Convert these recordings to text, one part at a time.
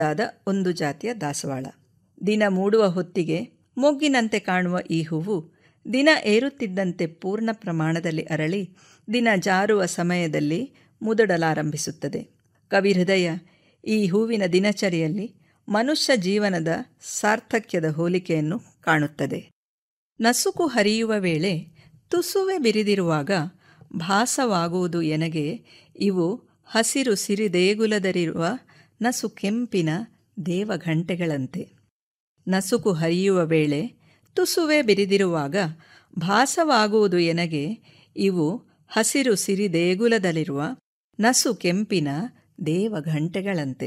ಆದ ಒಂದು ಜಾತಿಯ ದಾಸವಾಳ ದಿನ ಮೂಡುವ ಹೊತ್ತಿಗೆ ಮೊಗ್ಗಿನಂತೆ ಕಾಣುವ ಈ ಹೂವು ದಿನ ಏರುತ್ತಿದ್ದಂತೆ ಪೂರ್ಣ ಪ್ರಮಾಣದಲ್ಲಿ ಅರಳಿ ದಿನ ಜಾರುವ ಸಮಯದಲ್ಲಿ ಮುದುಡಲಾರಂಭಿಸುತ್ತದೆ ಕವಿಹೃದಯ ಈ ಹೂವಿನ ದಿನಚರಿಯಲ್ಲಿ ಮನುಷ್ಯ ಜೀವನದ ಸಾರ್ಥಕ್ಯದ ಹೋಲಿಕೆಯನ್ನು ಕಾಣುತ್ತದೆ ನಸುಕು ಹರಿಯುವ ವೇಳೆ ತುಸುವೆ ಬಿರಿದಿರುವಾಗ ಭಾಸವಾಗುವುದು ಎನಗೆ ಇವು ಹಸಿರು ಸಿರಿದೇಗುಲದರಿರುವ ನಸು ಕೆಂಪಿನ ದೇವಘಂಟೆಗಳಂತೆ ನಸುಕು ಹರಿಯುವ ವೇಳೆ ತುಸುವೆ ಬಿರಿದಿರುವಾಗ ಭಾಸವಾಗುವುದು ಎನಗೆ ಇವು ಹಸಿರು ಸಿರಿದೇಗುಲದಲ್ಲಿರುವ ನಸು ಕೆಂಪಿನ ದೇವಘಂಟೆಗಳಂತೆ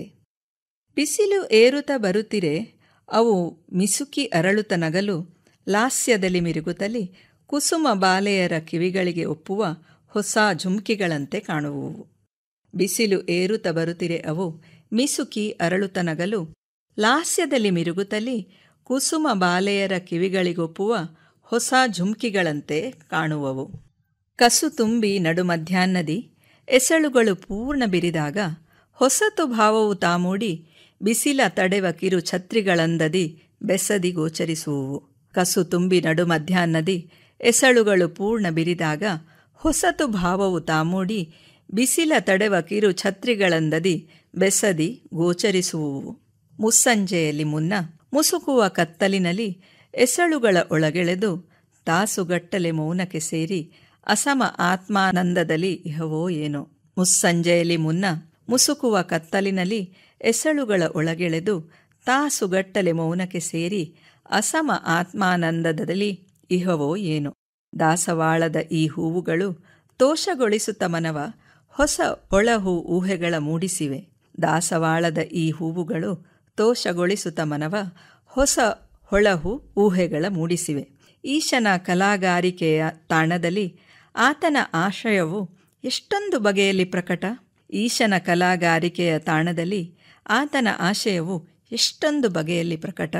ಬಿಸಿಲು ಏರುತ್ತ ಬರುತ್ತಿರೆ ಅವು ಮಿಸುಕಿ ಅರಳುತ್ತ ನಗಲು ಲಾಸ್ಯದಲ್ಲಿ ಮಿರುಗುತ್ತಲಿ ಕುಸುಮ ಬಾಲೆಯರ ಕಿವಿಗಳಿಗೆ ಒಪ್ಪುವ ಹೊಸ ಝುಮ್ಕಿಗಳಂತೆ ಕಾಣುವುವು ಬಿಸಿಲು ಏರುತ್ತ ಬರುತ್ತಿರೆ ಅವು ಮಿಸುಕಿ ಅರಳುತ್ತ ನಗಲು ಲಾಸ್ಯದಲ್ಲಿ ಮಿರುಗುತ್ತಲಿ ಕುಸುಮ ಬಾಲೆಯರ ಕಿವಿಗಳಿಗೊಪ್ಪುವ ಹೊಸ ಝುಮ್ಕಿಗಳಂತೆ ಕಾಣುವವು ಕಸು ತುಂಬಿ ನಡು ಮಧ್ಯಾಹ್ನದಿ ಎಸಳುಗಳು ಪೂರ್ಣ ಬಿರಿದಾಗ ಹೊಸತು ಭಾವವು ತಾಮೂಡಿ ಬಿಸಿಲ ತಡೆವ ಕಿರು ಛತ್ರಿಗಳಂದದಿ ಬೆಸದಿ ಗೋಚರಿಸುವುವು ಕಸು ತುಂಬಿ ನಡು ಮಧ್ಯಾಹ್ನದಿ ಎಸಳುಗಳು ಪೂರ್ಣ ಬಿರಿದಾಗ ಹೊಸತು ಭಾವವು ತಾಮೂಡಿ ಬಿಸಿಲ ತಡೆವ ಕಿರು ಛತ್ರಿಗಳಂದದಿ ಬೆಸದಿ ಗೋಚರಿಸುವುವು ಮುಸ್ಸಂಜೆಯಲ್ಲಿ ಮುನ್ನ ಮುಸುಕುವ ಕತ್ತಲಿನಲ್ಲಿ ಎಸಳುಗಳ ಒಳಗೆಳೆದು ತಾಸುಗಟ್ಟಲೆ ಮೌನಕ್ಕೆ ಸೇರಿ ಅಸಮ ಆತ್ಮಾನಂದದಲ್ಲಿ ಇಹವೋ ಏನೋ ಮುಸ್ಸಂಜೆಯಲ್ಲಿ ಮುನ್ನ ಮುಸುಕುವ ಕತ್ತಲಿನಲ್ಲಿ ಎಸಳುಗಳ ಒಳಗೆಳೆದು ತಾಸುಗಟ್ಟಲೆ ಮೌನಕ್ಕೆ ಸೇರಿ ಅಸಮ ಆತ್ಮಾನಂದದಲ್ಲಿ ಇಹವೋ ಏನೋ ದಾಸವಾಳದ ಈ ಹೂವುಗಳು ತೋಷಗೊಳಿಸುತ್ತ ಮನವ ಹೊಸ ಒಳಹು ಊಹೆಗಳ ಮೂಡಿಸಿವೆ ದಾಸವಾಳದ ಈ ಹೂವುಗಳು ತೋಷಗೊಳಿಸುತ್ತ ಮನವ ಹೊಸ ಹೊಳಹು ಊಹೆಗಳ ಮೂಡಿಸಿವೆ ಈಶನ ಕಲಾಗಾರಿಕೆಯ ತಾಣದಲ್ಲಿ ಆತನ ಆಶಯವು ಎಷ್ಟೊಂದು ಬಗೆಯಲ್ಲಿ ಪ್ರಕಟ ಈಶನ ಕಲಾಗಾರಿಕೆಯ ತಾಣದಲ್ಲಿ ಆತನ ಆಶಯವು ಎಷ್ಟೊಂದು ಬಗೆಯಲ್ಲಿ ಪ್ರಕಟ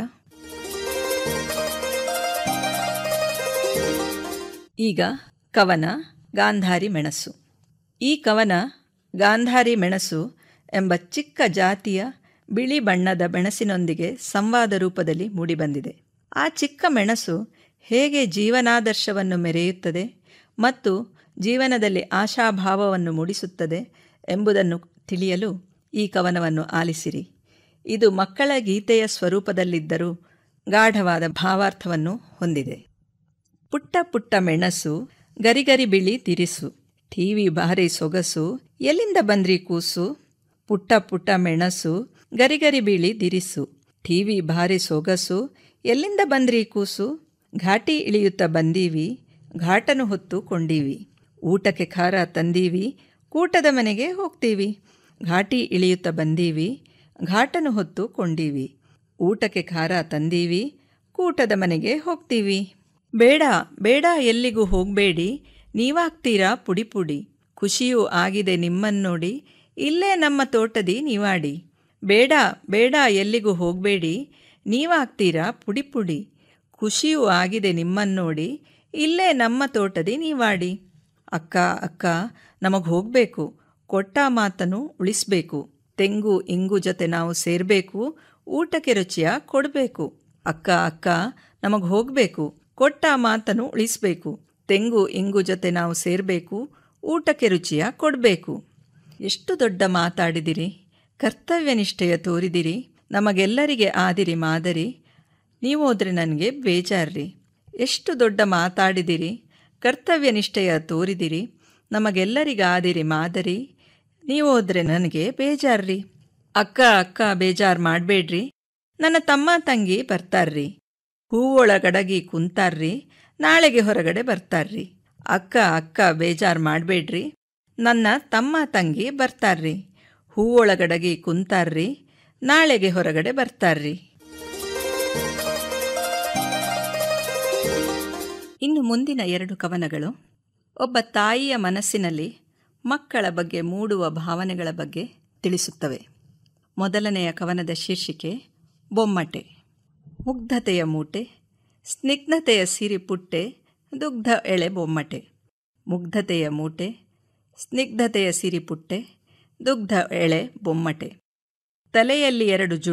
ಈಗ ಕವನ ಗಾಂಧಾರಿ ಮೆಣಸು ಈ ಕವನ ಗಾಂಧಾರಿ ಮೆಣಸು ಎಂಬ ಚಿಕ್ಕ ಜಾತಿಯ ಬಿಳಿ ಬಣ್ಣದ ಮೆಣಸಿನೊಂದಿಗೆ ಸಂವಾದ ರೂಪದಲ್ಲಿ ಮೂಡಿಬಂದಿದೆ ಆ ಚಿಕ್ಕ ಮೆಣಸು ಹೇಗೆ ಜೀವನಾದರ್ಶವನ್ನು ಮೆರೆಯುತ್ತದೆ ಮತ್ತು ಜೀವನದಲ್ಲಿ ಆಶಾಭಾವವನ್ನು ಮೂಡಿಸುತ್ತದೆ ಎಂಬುದನ್ನು ತಿಳಿಯಲು ಈ ಕವನವನ್ನು ಆಲಿಸಿರಿ ಇದು ಮಕ್ಕಳ ಗೀತೆಯ ಸ್ವರೂಪದಲ್ಲಿದ್ದರೂ ಗಾಢವಾದ ಭಾವಾರ್ಥವನ್ನು ಹೊಂದಿದೆ ಪುಟ್ಟ ಪುಟ್ಟ ಮೆಣಸು ಗರಿಗರಿ ಬಿಳಿ ತಿರಿಸು ಟಿವಿ ಭಾರಿ ಸೊಗಸು ಎಲ್ಲಿಂದ ಬಂದ್ರಿ ಕೂಸು ಪುಟ್ಟ ಪುಟ್ಟ ಮೆಣಸು ಗರಿಗರಿ ಬೀಳಿ ದಿರಿಸು ಟಿವಿ ಭಾರಿ ಸೊಗಸು ಎಲ್ಲಿಂದ ಬಂದ್ರಿ ಕೂಸು ಘಾಟಿ ಇಳಿಯುತ್ತ ಬಂದೀವಿ ಘಾಟನು ಹೊತ್ತು ಕೊಂಡೀವಿ ಊಟಕ್ಕೆ ಖಾರ ತಂದೀವಿ ಕೂಟದ ಮನೆಗೆ ಹೋಗ್ತೀವಿ ಘಾಟಿ ಇಳಿಯುತ್ತ ಬಂದೀವಿ ಘಾಟನು ಹೊತ್ತು ಕೊಂಡೀವಿ ಊಟಕ್ಕೆ ಖಾರ ತಂದೀವಿ ಕೂಟದ ಮನೆಗೆ ಹೋಗ್ತೀವಿ ಬೇಡ ಬೇಡ ಎಲ್ಲಿಗೂ ಹೋಗಬೇಡಿ ನೀವಾಗ್ತೀರಾ ಪುಡಿ ಪುಡಿ ಖುಷಿಯೂ ಆಗಿದೆ ನಿಮ್ಮನ್ನೋಡಿ ಇಲ್ಲೇ ನಮ್ಮ ತೋಟದಿ ನೀವಾಡಿ ಬೇಡ ಬೇಡ ಎಲ್ಲಿಗೂ ಹೋಗಬೇಡಿ ನೀವಾಗ್ತೀರಾ ಪುಡಿ ಪುಡಿ ಖುಷಿಯೂ ಆಗಿದೆ ನಿಮ್ಮನ್ನೋಡಿ ಇಲ್ಲೇ ನಮ್ಮ ತೋಟದಿ ನೀವಾಡಿ ಅಕ್ಕ ಅಕ್ಕ ನಮಗೆ ಹೋಗಬೇಕು ಕೊಟ್ಟ ಮಾತನ್ನು ಉಳಿಸ್ಬೇಕು ತೆಂಗು ಇಂಗು ಜೊತೆ ನಾವು ಸೇರಬೇಕು ಊಟಕ್ಕೆ ರುಚಿಯ ಕೊಡಬೇಕು ಅಕ್ಕ ಅಕ್ಕ ನಮಗೆ ಹೋಗಬೇಕು ಕೊಟ್ಟ ಮಾತನ್ನು ಉಳಿಸ್ಬೇಕು ತೆಂಗು ಇಂಗು ಜೊತೆ ನಾವು ಸೇರಬೇಕು ಊಟಕ್ಕೆ ರುಚಿಯ ಕೊಡಬೇಕು ಎಷ್ಟು ದೊಡ್ಡ ಮಾತಾಡಿದಿರಿ ಕರ್ತವ್ಯ ನಿಷ್ಠೆಯ ತೋರಿದಿರಿ ನಮಗೆಲ್ಲರಿಗೆ ಆದಿರಿ ಮಾದರಿ ನೀವೋದ್ರೆ ನನಗೆ ಬೇಜಾರ್ರಿ ಎಷ್ಟು ದೊಡ್ಡ ಮಾತಾಡಿದಿರಿ ಕರ್ತವ್ಯ ನಿಷ್ಠೆಯ ತೋರಿದಿರಿ ನಮಗೆಲ್ಲರಿಗಾದಿರಿ ಮಾದರಿ ನೀವೋದ್ರೆ ನನಗೆ ಬೇಜಾರ್ರಿ ಅಕ್ಕ ಅಕ್ಕ ಬೇಜಾರು ಮಾಡಬೇಡ್ರಿ ನನ್ನ ತಮ್ಮ ತಂಗಿ ಬರ್ತಾರ್ರಿ ಹೂವೊಳಗಡಗಿ ಕುಂತಾರ್ರಿ ನಾಳೆಗೆ ಹೊರಗಡೆ ಬರ್ತಾರ್ರಿ ಅಕ್ಕ ಅಕ್ಕ ಬೇಜಾರು ಮಾಡಬೇಡ್ರಿ ನನ್ನ ತಮ್ಮ ತಂಗಿ ಬರ್ತಾರ್ರಿ ಹೂವೊಳಗಡಗಿ ಕುಂತಾರ್ರಿ ನಾಳೆಗೆ ಹೊರಗಡೆ ಬರ್ತಾರ್ರಿ ಇನ್ನು ಮುಂದಿನ ಎರಡು ಕವನಗಳು ಒಬ್ಬ ತಾಯಿಯ ಮನಸ್ಸಿನಲ್ಲಿ ಮಕ್ಕಳ ಬಗ್ಗೆ ಮೂಡುವ ಭಾವನೆಗಳ ಬಗ್ಗೆ ತಿಳಿಸುತ್ತವೆ ಮೊದಲನೆಯ ಕವನದ ಶೀರ್ಷಿಕೆ ಬೊಮ್ಮಟೆ ಮುಗ್ಧತೆಯ ಮೂಟೆ ಸ್ನಿಗ್ಧತೆಯ ಸಿರಿ ಪುಟ್ಟೆ ದುಗ್ಧ ಎಳೆ ಬೊಮ್ಮಟೆ ಮುಗ್ಧತೆಯ ಮೂಟೆ ಸ್ನಿಗ್ಧತೆಯ ಸಿರಿ ಪುಟ್ಟೆ ದುಗ್ಧ ಎಳೆ ಬೊಮ್ಮಟೆ ತಲೆಯಲ್ಲಿ ಎರಡು